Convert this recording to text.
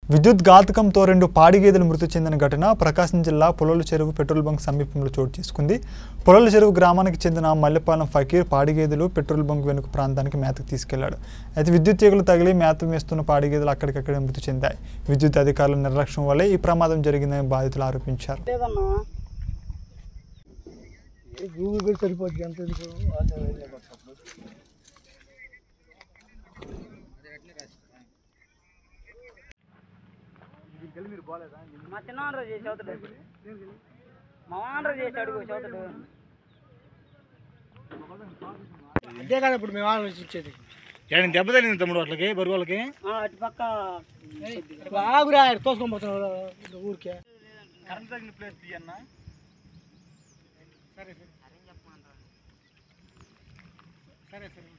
విద్యుత్ ఘాతకంతో రెండు పాడి గేదెలు మృతి చెందిన ఘటన ప్రకాశం జిల్లా పొలల చెరువు పెట్రోల్ బంక్ సమీపంలో చోటు చేసుకుంది పొలల చెరువు గ్రామానికి చెందిన మల్లెపాలెం ఫకీర్ పాడి గేదెలు పెట్రోల్ బంక్ వెనుక ప్రాంతానికి మేతకు తీసుకెళ్లాడు అయితే విద్యుత్ తీగలు తగిలి మేత మేస్తున్న పాడి గేదెలు అక్కడికక్కడే మృతి చెందాయి విద్యుత్ అధికారుల నిర్లక్ష్యం వల్లే ఈ ప్రమాదం జరిగిందని బాధితులు ఆరోపించారు లేదన్నా గూగుల్ పే సరిపోద్ది ఎంత ఎందుకు వాళ్ళు వెళ్ళే పక్కన. మా చిన్న చేసి అవుతాడు మా వానరు చేసి అడుగు చదువుతాడు అంతే కదా ఇప్పుడు మేము ఆలోచించి ఇచ్చేది ఏమైనా దెబ్బ తగిలింది తమ్ముడు వాళ్ళకి బరువు వాళ్ళకి అటు పక్క ఆగురా తోసుకొని పోతున్నావు ఊరికే కరెంట్ తగిలిన ప్లేస్ తీయన్నా సరే సరే సరే సరే